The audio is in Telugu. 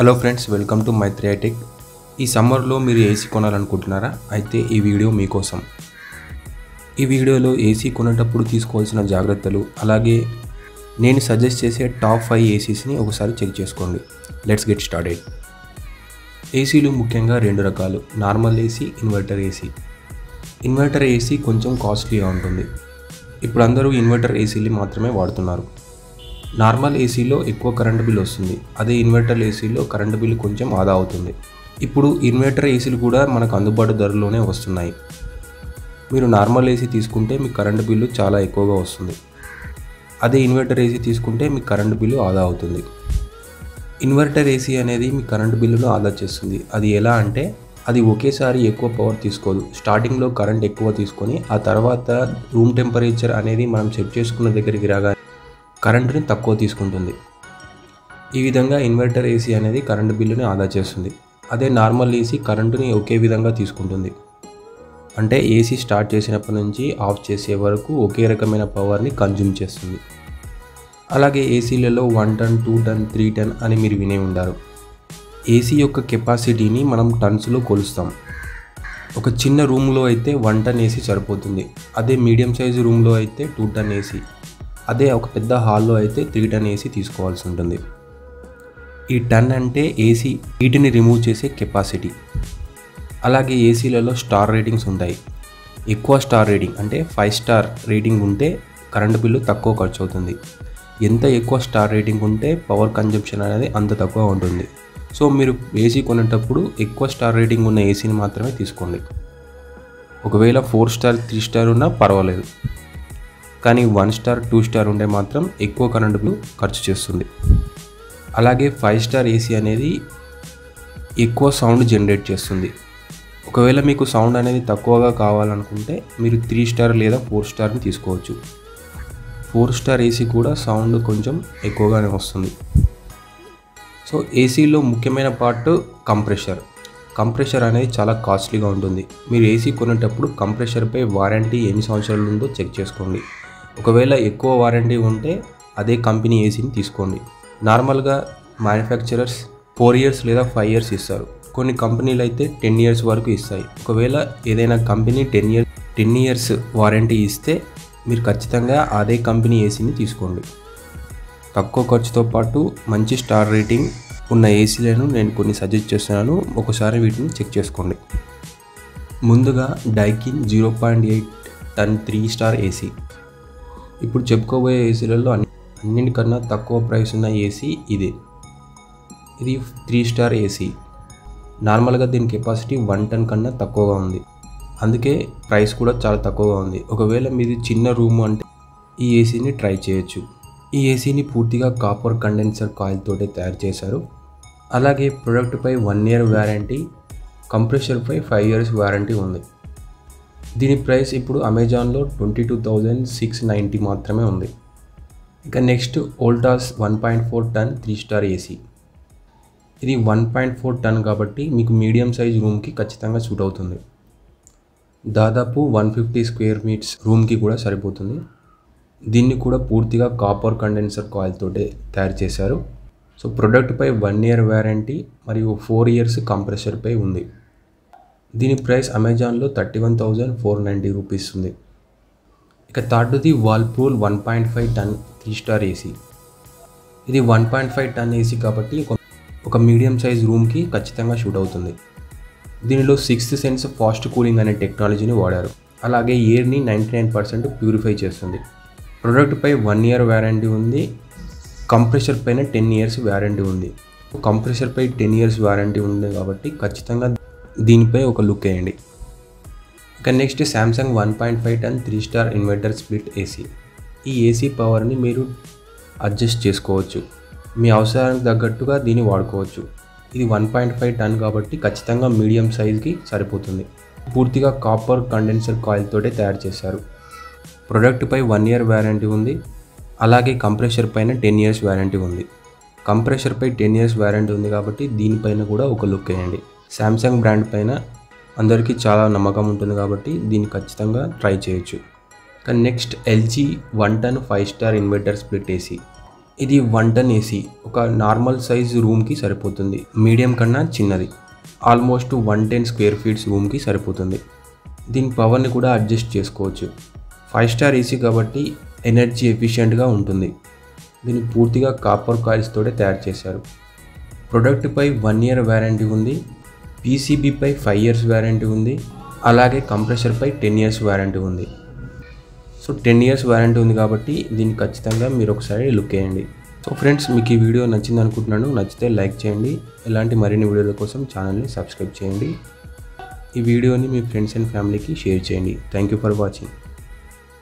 hello friends welcome to Maitriya tech ఈ సమ్మర్లో మీరు ఏసీ కొనాలనుకుంటున్నారా అయితే ఈ వీడియో మీకోసం ఈ వీడియోలో ఏసీ కొనేటప్పుడు తీసుకోవాల్సిన జాగ్రత్తలు అలాగే నేను సజెస్ట్ చేసే టాప్ ఫైవ్ ఏసీస్ని ఒకసారి చెక్ చేసుకోండి లెట్స్ గెట్ స్టార్టెడ్ ఏసీలు ముఖ్యంగా రెండు రకాలు normal AC inverter AC inverter AC కొంచెం కాస్ట్లీగా ఉంటుంది ఇప్పుడు అందరూ ఇన్వర్టర్ ఏసీలు మాత్రమే వాడుతున్నారు నార్మల్ ఏసీలో ఎక్కువ కరెంట్ బిల్ వస్తుంది అదే ఇన్వర్టర్ ఏసీలో కరెంట్ బిల్ కొంచెం ఆదా అవుతుంది ఇప్పుడు ఇన్వర్టర్ ఏసీలు కూడా మనకు అందుబాటు ధరలోనే వస్తున్నాయి మీరు నార్మల్ ఏసీ తీసుకుంటే మీ కరెంట్ బిల్లు చాలా ఎక్కువగా వస్తుంది అదే ఇన్వర్టర్ ఏసీ తీసుకుంటే మీ కరెంట్ బిల్లు ఆదా అవుతుంది ఇన్వర్టర్ ఏసీ అనేది మీ కరెంట్ బిల్లును ఆదా చేస్తుంది అది ఎలా అంటే అది ఒకేసారి ఎక్కువ పవర్ తీసుకోదు స్టార్టింగ్లో కరెంట్ ఎక్కువ తీసుకొని ఆ తర్వాత రూమ్ టెంపరేచర్ అనేది మనం సెట్ చేసుకున్న దగ్గరికి రాగా కరెంటుని తక్కువ తీసుకుంటుంది ఈ విధంగా ఇన్వర్టర్ ఏసీ అనేది కరెంటు బిల్లుని ఆదా చేస్తుంది అదే నార్మల్ ఏసీ కరెంటుని ఒకే విధంగా తీసుకుంటుంది అంటే ఏసీ స్టార్ట్ చేసినప్పటి నుంచి ఆఫ్ చేసే వరకు ఒకే రకమైన పవర్ని కన్జ్యూమ్ చేస్తుంది అలాగే ఏసీలలో one ton two ton three ton అని మీరు వినే ఉండారు ఏసీ యొక్క కెపాసిటీని మనం టన్స్లో కొలుస్తాం ఒక చిన్న రూమ్లో అయితే వన్ టన్ ఏసీ సరిపోతుంది అదే మీడియం సైజు రూమ్లో అయితే టూ టన్ ఏసీ అదే ఒక పెద్ద హాల్లో అయితే త్రీ టన్ ఏసీ తీసుకోవాల్సి ఉంటుంది ఈ టన్ అంటే ఏసీ హీట్ని రిమూవ్ చేసే కెపాసిటీ అలాగే ఏసీలలో స్టార్ రేటింగ్స్ ఉంటాయి ఎక్కువ స్టార్ రేటింగ్ అంటే ఫైవ్ స్టార్ రేటింగ్ ఉంటే కరెంటు బిల్లు తక్కువ ఖర్చు అవుతుంది ఎంత ఎక్కువ స్టార్ రేటింగ్ ఉంటే పవర్ కన్జంప్షన్ అనేది అంత తక్కువ ఉంటుంది సో మీరు ఏసీ కొనేటప్పుడు ఎక్కువ స్టార్ రేటింగ్ ఉన్న ఏసీని మాత్రమే తీసుకోండి ఒకవేళ ఫోర్ స్టార్ త్రీ స్టార్ ఉన్నా పర్వాలేదు కానీ వన్ స్టార్ టూ స్టార్ ఉంటే మాత్రం ఎక్కువ కరెంటు బిల్లు ఖర్చు చేస్తుంది అలాగే ఫైవ్ స్టార్ ఏసీ అనేది ఎక్కువ సౌండ్ జనరేట్ చేస్తుంది ఒకవేళ మీకు సౌండ్ అనేది తక్కువగా కావాలనుకుంటే మీరు త్రీ స్టార్ లేదా ఫోర్ స్టార్ని తీసుకోవచ్చు ఫోర్ స్టార్ ఏసీ కూడా సౌండ్ కొంచెం ఎక్కువగానే వస్తుంది సో ఏసీలో ముఖ్యమైన పార్ట్ కంప్రెషర్ కంప్రెషర్ అనేది చాలా కాస్ట్లీగా ఉంటుంది మీరు ఏసీ కొనేటప్పుడు కంప్రెషర్పై వారంటీ ఎన్ని సంవత్సరాలు ఉందో చెక్ చేసుకోండి ఒకవేళ ఎక్కువ వారంటీ ఉంటే అదే కంపెనీ ఏసీని తీసుకోండి నార్మల్గా మ్యానుఫ్యాక్చరర్స్ ఫోర్ ఇయర్స్ లేదా ఫైవ్ ఇయర్స్ ఇస్తారు కొన్ని కంపెనీలు అయితే టెన్ ఇయర్స్ వరకు ఇస్తాయి ఒకవేళ ఏదైనా company ten years ten years warranty ఇస్తే మీరు ఖచ్చితంగా అదే కంపెనీ ఏసీని తీసుకోండి తక్కువ ఖర్చుతో పాటు మంచి స్టార్ రేటింగ్ ఉన్న ఏసీలను నేను కొన్ని సజెస్ట్ చేస్తున్నాను ఒకసారి వీటిని చెక్ చేసుకోండి ముందుగా Daikin zero point eight ton three star AC ఇప్పుడు చెప్పుకోబోయే ఏసీలలో అన్ని అన్నిటికన్నా తక్కువ ప్రైస్ ఉన్న ఏసీ ఇదే ఇది త్రీ స్టార్ ఏసీ నార్మల్గా దీని కెపాసిటీ వన్ టన్ కన్నా తక్కువగా ఉంది అందుకే ప్రైస్ కూడా చాలా తక్కువగా ఉంది ఒకవేళ మీది చిన్న రూమ్ అంటే ఈ ఏసీని ట్రై చేయొచ్చు ఈ ఏసీని పూర్తిగా కాపర్ కండెన్సర్ కాయిల్ తోటే తయారు చేశారు అలాగే ప్రొడక్ట్పై వన్ ఇయర్ వ్యారంటీ కంప్రెషర్పై ఫైవ్ ఇయర్స్ వారంటీ ఉంది దీని ప్రైస్ ఇప్పుడు అమెజాన్లో twenty two thousand six ninety మాత్రమే ఉంది ఇక next Voltas one point four ton three star AC ఇది వన్ పాయింట్ ఫోర్ టన్ కాబట్టి మీకు మీడియం సైజ్ రూమ్కి ఖచ్చితంగా సూట్ అవుతుంది దాదాపు వన్ ఫిఫ్టీ స్క్వేర్ మీటర్స్ రూమ్కి కూడా సరిపోతుంది దీన్ని కూడా పూర్తిగా కాపర్ కండెన్సర్ కాయిల్ తోటే తయారు చేశారు సో ప్రొడక్ట్పై వన్ ఇయర్ వ్యారంటీ మరియు ఫోర్ ఇయర్స్ కంప్రెషర్పై ఉంది దీని ప్రైస్ అమెజాన్లో thirty one thousand four ninety rupees ఉంది ఇక థర్డ్ది Whirlpool one point five ton three star AC ఇది one point five ton AC కాబట్టి ఒక ఒక మీడియం సైజ్ రూమ్కి ఖచ్చితంగా షూట్ అవుతుంది దీనిలో సిక్స్త్ సెన్స్ ఫాస్ట్ కూలింగ్ అనే టెక్నాలజీని వాడారు అలాగే ఎయిర్ని నైంటీ నైన్ పర్సెంట్ ప్యూరిఫై చేస్తుంది ప్రొడక్ట్పై వన్ ఇయర్ వ్యారంటీ ఉంది కంప్రెషర్ పైన టెన్ ఇయర్స్ వ్యారంటీ ఉంది కంప్రెషర్పై టెన్ ఇయర్స్ వ్యారంటీ ఉంది కాబట్టి ఖచ్చితంగా దీనిపై ఒక లుక్ వేయండి ఇక next Samsung one point five ton three star inverter split AC ఈ ఏసీ పవర్ని మీరు అడ్జస్ట్ చేసుకోవచ్చు మీ అవసరానికి తగ్గట్టుగా దీన్ని వాడుకోవచ్చు ఇది వన్ పాయింట్ ఫైవ్ టన్ కాబట్టి ఖచ్చితంగా మీడియం సైజ్కి సరిపోతుంది పూర్తిగా కాపర్ కండెన్సర్ కాయిల్ తోటే తయారు చేశారు ప్రొడక్ట్పై వన్ ఇయర్ వ్యారంటీ ఉంది అలాగే కంప్రెషర్ పైన టెన్ ఇయర్స్ వ్యారంటీ ఉంది కంప్రెషర్పై టెన్ ఇయర్స్ వ్యారంటీ ఉంది కాబట్టి దీనిపైన కూడా ఒక లుక్ వేయండి శాంసంగ్ బ్రాండ్ పైన అందరికీ చాలా నమ్మకం ఉంటుంది కాబట్టి దీన్ని ఖచ్చితంగా ట్రై చేయొచ్చు కానీ next LG one ton five star inverter split AC ఇది వన్ టన్ ఏసీ ఒక నార్మల్ సైజ్ రూమ్కి సరిపోతుంది మీడియం కన్నా చిన్నది almost one ten square feets రూమ్కి సరిపోతుంది దీని పవర్ని కూడా అడ్జస్ట్ చేసుకోవచ్చు ఫైవ్ స్టార్ ఏసీ కాబట్టి ఎనర్జీ ఎఫిషియెంట్గా ఉంటుంది దీన్ని పూర్తిగా కాపర్ కాయిల్స్ తోటే తయారు చేశారు ప్రొడక్ట్పై వన్ ఇయర్ వ్యారంటీ ఉంది పీసీబీపై ఫైవ్ ఇయర్స్ వ్యారంటీ ఉంది అలాగే కంప్రెషర్పై టెన్ ఇయర్స్ వ్యారంటీ ఉంది సో టెన్ ఇయర్స్ వారంటీ ఉంది కాబట్టి దీన్ని ఖచ్చితంగా మీరు ఒకసారి లుక్ వేయండి సో ఫ్రెండ్స్ మీకు ఈ వీడియో నచ్చింది అనుకుంటున్నాను నచ్చితే లైక్ చేయండి ఇలాంటి మరిన్ని వీడియోల కోసం ఛానల్ని సబ్స్క్రైబ్ చేయండి ఈ వీడియోని మీ ఫ్రెండ్స్ అండ్ ఫ్యామిలీకి షేర్ చేయండి థ్యాంక్ యూ ఫర్ వాచింగ్